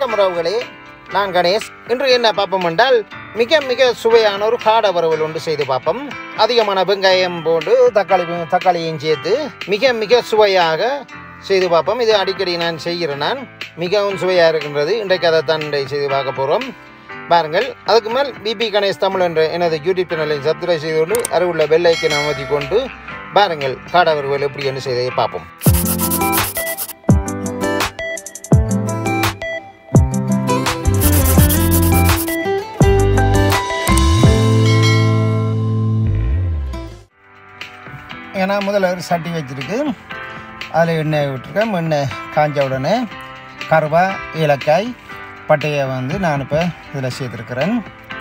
வணக்கம் உறவுகளே நான் கணேஷ் இன்று என்ன பார்ப்போம் என்றால் மிக மிக சுவையான ஒரு காடை வறுவல் ஒன்று செய்து பார்ப்போம் அதிகமான வெங்காயம் போட்டு தக்காளி தக்காளியும் சேர்த்து மிக மிக சுவையாக செய்து பார்ப்போம் இது அடிக்கடி நான் செய்கிறேன் நான் மிகவும் சுவையாக இருக்கின்றது இன்றைக்கு அதை தான் இன்றைக்கு செய்து பார்க்க போகிறோம் பாருங்கள் அதுக்கு மேல் பிபி கணேஷ் தமிழ் என்ற எனது யூடியூப் சேனலை சப்ஸ்கிரைப் செய்து கொண்டு அருகுள்ள பெல்லைக்கை அமர்த்தி கொண்டு பாருங்கள் காடை வறுவல் எப்படி என்று செய்ததை பார்ப்போம் ஏன்னா முதல்ல ஒரு சட்டி வச்சுருக்கு அதில் எண்ணெய் விட்டுருக்கேன் எண்ணெய் காஞ்ச உடனே கருவா ஏலக்காய் பட்டையை வந்து நான் இப்போ இதில் சேர்த்துருக்கிறேன்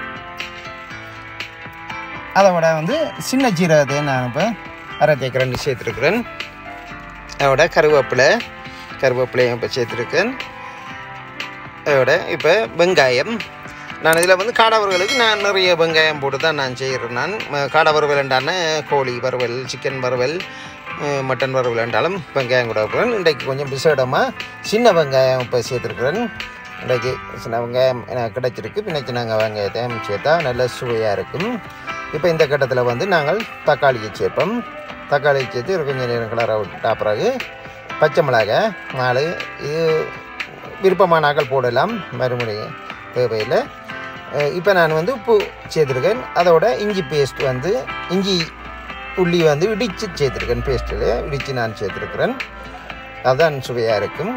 அதை விட வந்து சின்ன ஜீரகத்தை நான் இப்போ அரை தேக்கரண்டு சேர்த்துருக்குறேன் அதோட கருவேப்பிலை கருவேப்பிலையும் இப்போ சேர்த்துருக்கேன் அதோட இப்போ வெங்காயம் நான் இதில் வந்து காடை வறுவலுக்கு நான் நிறைய வெங்காயம் போட்டு தான் நான் செய்கிறேன் நான் ம- காடை வறுவல் என்றான கோழி வறுவல் சிக்கன் வறுவல் அஹ், மட்டன் வறுவல் என்றாலும் வெங்காயம் கூட வைப்பேன் இன்றைக்கு கொஞ்சம் விசேடமாக சின்ன வெங்காயம் இப்போ சேர்த்துருக்குறேன் இன்றைக்கு சின்ன வெங்காயம் எனக்கு கிடைச்சிருக்கு பின்ன சின்ன வெங்காயத்தையும் சேர்த்தா நல்ல சுவையாக இருக்கும் இப்போ இந்த கட்டத்தில் வந்து நாங்கள் தக்காளியை சேர்ப்போம் தக்காளியை சேர்த்து ஒரு கொஞ்சம் நேரம் கலரை விட்டா பிறகு பச்சை மிளகாய் நாலு இது விருப்பமான ஆக்கள் போடலாம் மறுபடியும் தேவையில்லை இப்போ நான் வந்து உப்பு சேர்த்துருக்கேன் அதோட இஞ்சி பேஸ்ட் வந்து இஞ்சி உள்ளி வந்து இடித்து சேர்த்துருக்கேன் பேஸ்ட்டில் இடித்து நான் சேர்த்துருக்கிறேன் அதுதான் சுவையாக இருக்கும்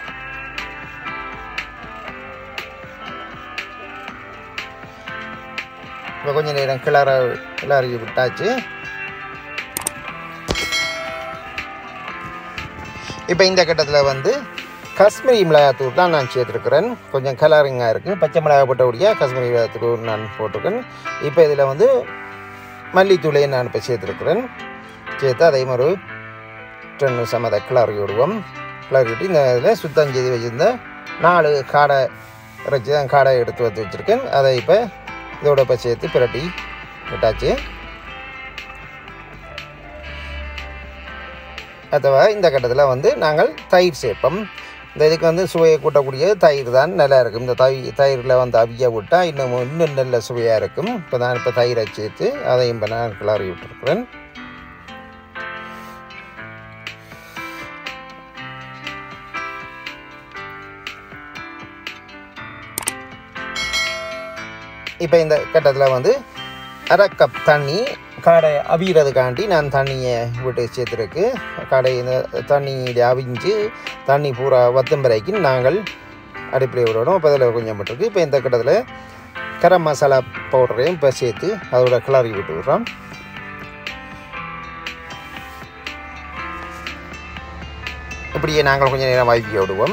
இப்போ கொஞ்சம் நேரம் கிளற கிளறி விட்டாச்சு இப்போ இந்த கட்டத்தில் வந்து காஷ்மீரி மிளகாத்தூள் தான் நான் சேர்த்துருக்கிறேன் கொஞ்சம் கலரிங்காக இருக்குது பச்சை மிளகாய் போட்டபடியாக காஷ்மீரி மிளகாத்தூள் நான் போட்டிருக்கேன் இப்போ இதில் வந்து மல்லித்தூளையும் நான் இப்போ சேர்த்துருக்கிறேன் சேர்த்து அதே மாதிரி ரெண்டு நிமிஷம் அதை கிளறி விடுவோம் கிளறி விட்டு இந்த இதில் சுத்தம் செய்து வச்சுருந்த நாலு காடை இறைச்சி தான் காடை எடுத்து வந்து வச்சுருக்கேன் அதை இப்போ இதோட இப்போ சேர்த்து பிரட்டி விட்டாச்சு அதுவா இந்த கட்டத்தில் வந்து நாங்கள் தயிர் சேர்ப்போம் இந்த இதுக்கு வந்து சுவையை கூட்டக்கூடிய தயிர் தான் நல்லா இருக்கும் இந்த தயிர் தயிரில் வந்து அவிய விட்டால் இன்னும் இன்னும் நல்ல சுவையாக இருக்கும் இப்போ நான் இப்போ தயிரை சேர்த்து அதையும் இப்போ நான் கிளறி விட்டுருக்குறேன் இப்போ இந்த கட்டத்தில் வந்து அரை கப் தண்ணி காடை அவிகிறதுக்காண்டி நான் தண்ணியை விட்டு சேர்த்துருக்கு காடை இந்த தண்ணியில் அவிஞ்சு தண்ணி பூரா வத்தும் வரைக்கும் நாங்கள் அடுப்பில் விடணும் இப்போ அதில் கொஞ்சம் விட்டுருக்கு இப்போ இந்த கட்டத்தில் கரம் மசாலா பவுடரையும் இப்போ சேர்த்து அதோட கிளறி விட்டு விடுறோம் இப்படியே நாங்கள் கொஞ்சம் நேரம் வாய்ப்பி விடுவோம்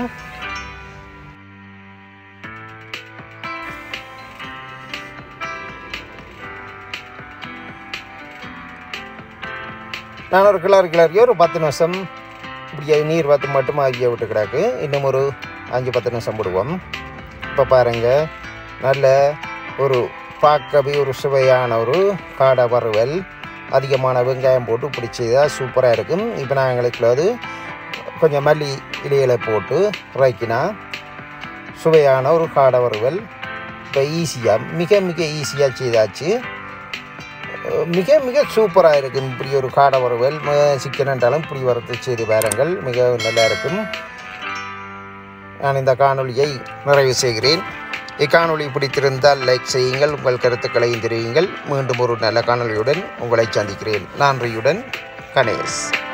நான் ஒரு கிளறி கிளறி ஒரு பத்து நிமிஷம் இப்படியே நீர் வத்து மட்டும் ஆகிய விட்டு கிடக்கு இன்னும் ஒரு அஞ்சு பத்து நிமிஷம் விடுவோம் இப்போ பாருங்க நல்ல ஒரு பார்க்கவே ஒரு சுவையான ஒரு காடை வறுவல் அதிகமான வெங்காயம் போட்டு பிடிச்சதா சூப்பராக இருக்கும் இப்போ நான் எங்களுக்கு அது கொஞ்சம் மல்லி இலையில போட்டு இறக்கினா சுவையான ஒரு காடை வறுவல் இப்போ ஈஸியாக மிக மிக ஈஸியாக செய்தாச்சு மிக மிக சூப்பராக இருக்கும் இப்படி ஒரு காடை வறுவல் ம- சிக்கன் என்றாலும் இப்படி வறுத்து செய்து பாருங்கள் மிக நல்லா இருக்கும் நான் இந்த காணொளியை நிறைவு செய்கிறேன் இக்காணொளி பிடித்திருந்தால் லைக் செய்யுங்கள் உங்கள் கருத்துக்களையும் தெரிவியுங்கள் மீண்டும் ஒரு நல்ல காணொளியுடன் உங்களை சந்திக்கிறேன் நன்றியுடன் கணேஷ்